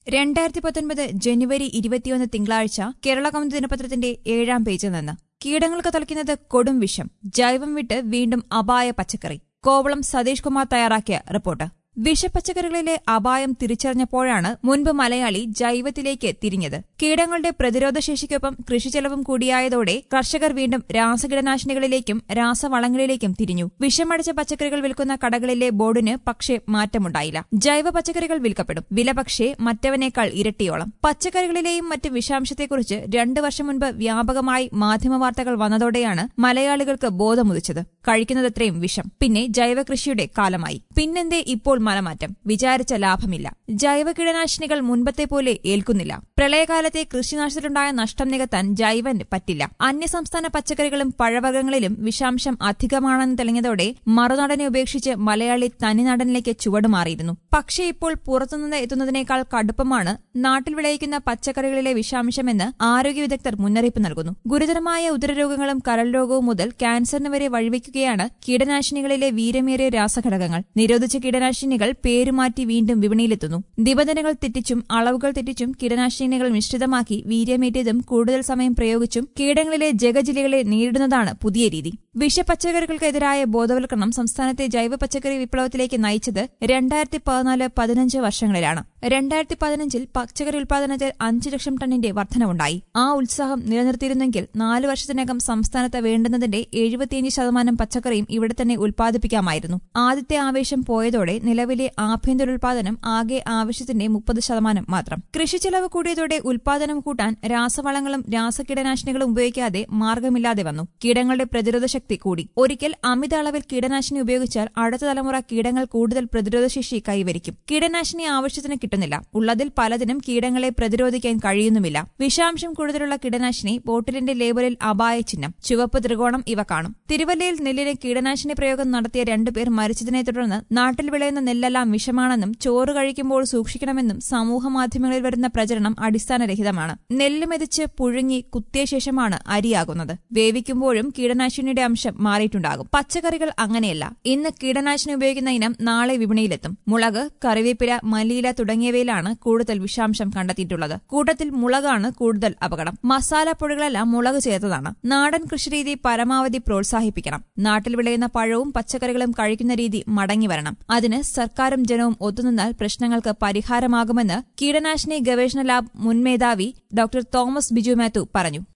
രണ്ടായിരത്തി പത്തൊൻപത് ജനുവരി ഇരുപത്തിയൊന്ന് തിങ്കളാഴ്ച കേരള കൗമുദി ദിനപത്രത്തിന്റെ ഏഴാം പേജിൽ നിന്ന് കീടങ്ങൾക്ക് തളിക്കുന്നത് കൊടും വിഷം ജൈവം വിട്ട് വീണ്ടും അപായ പച്ചക്കറി കോവളം സതീഷ് കുമാർ തയ്യാറാക്കിയ റിപ്പോർട്ട് വിഷപ്പച്ചക്കറികളിലെ അപായം തിരിച്ചറിഞ്ഞപ്പോഴാണ് മുൻപ് മലയാളി ജൈവത്തിലേക്ക് തിരിഞ്ഞത് കീടങ്ങളുടെ പ്രതിരോധശേഷിക്കൊപ്പം കൃഷിച്ചെലവും കൂടിയായതോടെ കർഷകർ വീണ്ടും രാസകീടനാശിനികളിലേക്കും രാസവളങ്ങളിലേക്കും തിരിഞ്ഞു വിഷമടിച്ച പച്ചക്കറികൾ വിൽക്കുന്ന കടകളിലെ ബോർഡിന് പക്ഷേ മാറ്റമുണ്ടായില്ല ജൈവ പച്ചക്കറികൾ വിൽക്കപ്പെടും വില പക്ഷേ മറ്റവനേക്കാൾ ഇരട്ടിയോളം പച്ചക്കറികളിലെയും മറ്റ് വിഷാംശത്തെക്കുറിച്ച് രണ്ടു വർഷം മുൻപ് വ്യാപകമായി മാധ്യമവാർത്തകൾ വന്നതോടെയാണ് മലയാളികൾക്ക് ബോധമുദിച്ചത് കഴിക്കുന്നതത്രയും വിഷം പിന്നെ ജൈവ കൃഷിയുടെ കാലമായി പിന്നെന്തേ ഇപ്പോൾ മനമാറ്റം വിചാരിച്ച ലാഭമില്ല ജൈവ കീടനാശിനികൾ മുൻപത്തെ പോലെ ഏൽക്കുന്നില്ല പ്രളയകാലത്തെ കൃഷിനാശത്തിലുണ്ടായ നഷ്ടം നികത്താൻ ജൈവന് പറ്റില്ല അന്യസംസ്ഥാന പച്ചക്കറികളും പഴവർഗ്ഗങ്ങളിലും വിഷാംശം അധികമാണെന്ന് തെളിഞ്ഞതോടെ മറുനാടനെ ഉപേക്ഷിച്ച് മലയാളി തനിനാടനിലേക്ക് ചുവടുമാറിയിരുന്നു പക്ഷേ ഇപ്പോൾ പുറത്തുനിന്ന് എത്തുന്നതിനേക്കാൾ കടുപ്പമാണ് നാട്ടിൽ വിളയിക്കുന്ന പച്ചക്കറികളിലെ വിഷാംശമെന്ന് ആരോഗ്യ വിദഗ്ധർ മുന്നറിയിപ്പ് നൽകുന്നു ഗുരുതരമായ ഉദരരോഗങ്ങളും കരൾ രോഗവും മുതൽ ക്യാൻസറിന് വരെ വഴിവെക്കുകയാണ് കീടനാശിനികളിലെ വീരമേറിയ രാസഘടകങ്ങൾ നിരോധിച്ച കീടനാശിനികൾ പേരുമാറ്റി വീണ്ടും വിപണിയിലെത്തുന്നു നിബന്ധനകൾ തെറ്റിച്ചും അളവുകൾ തെറ്റിച്ചും കീടനാശിനികൾ മിശ്രിതമാക്കി വീര്യമേറ്റിയതും കൂടുതൽ സമയം പ്രയോഗിച്ചും കീടങ്ങളിലെ ജഗജിലികളെ നേരിടുന്നതാണ് പുതിയ രീതി വിഷപച്ചക്കറികൾക്കെതിരായ ബോധവൽക്കരണം സംസ്ഥാനത്തെ ജൈവ പച്ചക്കറി വിപ്ലവത്തിലേക്ക് നയിച്ചത് രണ്ടായിരത്തി പതിനാല് പതിനഞ്ച് വർഷങ്ങളിലാണ് രണ്ടായിരത്തി പതിനഞ്ചിൽ പച്ചക്കറി ഉൽപാദനത്തിൽ അഞ്ച് ലക്ഷം ടണ്ണിന്റെ വർധനവുണ്ടായി ആ ഉത്സാഹം നിലനിർത്തിയിരുന്നെങ്കിൽ നാല് വർഷത്തിനകം സംസ്ഥാനത്ത് വേണ്ടുന്നതിന്റെ എഴുപത്തിയഞ്ച് ശതമാനം പച്ചക്കറിയും ഇവിടെ തന്നെ ഉൽപ്പാദിപ്പിക്കാമായിരുന്നു ആദ്യത്തെ ആവേശം പോയതോടെ നിലവിലെ ആഭ്യന്തര ഉൽപാദനം ആകെ ആവശ്യത്തിന്റെ മുപ്പത് ശതമാനം മാത്രം കൃഷി ചെലവ് കൂടിയതോടെ ഉൽപാദനം കൂട്ടാൻ രാസവളങ്ങളും രാസകീടനാശിനികളും ഉപയോഗിക്കാതെ മാർഗമില്ലാതെ വന്നു കീടങ്ങളുടെ പ്രതിരോധ ശക്തി കൂടി ഒരിക്കൽ അമിത അളവിൽ കീടനാശിനി ഉപയോഗിച്ചാൽ അടുത്ത തലമുറ കീടങ്ങൾ കൂടുതൽ പ്രതിരോധശേഷി കൈവരിക്കും കീടനാശിനി ആവശ്യത്തിന് കിട്ടുന്നില്ല ഉള്ളതിൽ പലതിനും കീടങ്ങളെ പ്രതിരോധിക്കാൻ കഴിയുന്നുമില്ല വിഷാംശം കൂടുതലുള്ള കീടനാശിനി ബോട്ടിലിന്റെ ലേബലിൽ അപായ ചിഹ്നം ചുവപ്പ് ത്രികോണം ഇവ കാണും തിരുവല്ലയിൽ നെല്ലിന് കീടനാശിനി പ്രയോഗം നടത്തിയ രണ്ടുപേർ മരിച്ചതിനെ തുടർന്ന് നാട്ടിൽ വിളയുന്ന നെല്ലെല്ലാം വിഷമാണെന്നും ചോറ് കഴിക്കുമ്പോൾ സൂക്ഷിക്കണമെന്നും സമൂഹമാധ്യമങ്ങളിൽ വരുന്ന പ്രചരണം അടിസ്ഥാനരഹിതമാണ് നെല്ല് മെതിച്ച് പുഴുങ്ങി കുത്തിയ ശേഷമാണ് അരിയാകുന്നത് വേവിക്കുമ്പോഴും കീടനാശിനിയുടെ അംശം മാറിയിട്ടുണ്ടാകും പച്ചക്കറികൾ അങ്ങനെയല്ല ഇന്ന് കീടനാശിനി ഉപയോഗിക്കുന്ന ഇനം നാളെ വിപണിയിലെത്തും മുളക് കറിവേപ്പില മല്ലിയില തുടങ്ങിയവയിലാണ് കൂടുതൽ വിഷാംശം കണ്ടെത്തിയിട്ടുള്ളത് കൂട്ടത്തിൽ മുളകാണ് കൂടുതൽ അപകടം മസാലപ്പൊടികളെല്ലാം മുളക് ചേർത്തതാണ് നാടൻ കൃഷിരീതി പരമാവധി പ്രോത്സാഹിപ്പിക്കണം നാട്ടിൽ വിളയുന്ന പഴവും പച്ചക്കറികളും കഴിക്കുന്ന രീതി മടങ്ങി വരണം അതിന് സർക്കാരും ജനവും ഒത്തുനിന്നാൽ പ്രശ്നങ്ങൾക്ക് പരിഹാരമാകുമെന്ന് കീടനാശിനി ഗവേഷണ ലാബ് മുൻ മേധാവി ഡോക്ടർ തോമസ് ബിജു മാത്യു പറഞ്ഞു